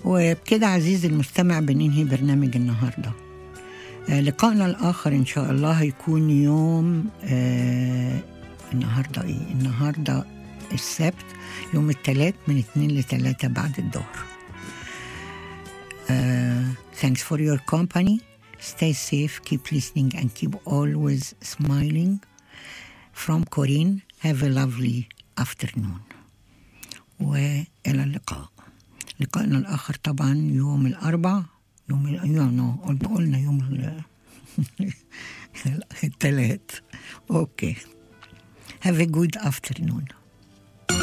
وبكده عزيزي المستمع بننهي برنامج النهارده آه، لقائنا الآخر إن شاء الله هيكون يوم آه النهاردة إيه؟ النهاردة السبت يوم الثلاث من اتنين لتلاتة بعد الظهر. Uh, thanks for your company. Stay safe, keep listening, and keep always smiling. From Corinne, have a lovely afternoon. وإلى اللقاء. لقائنا الآخر طبعا يوم الأربع يوم ال- يوم نو قلنا قلنا يوم ال- الثلاث. Okay. Have a good afternoon.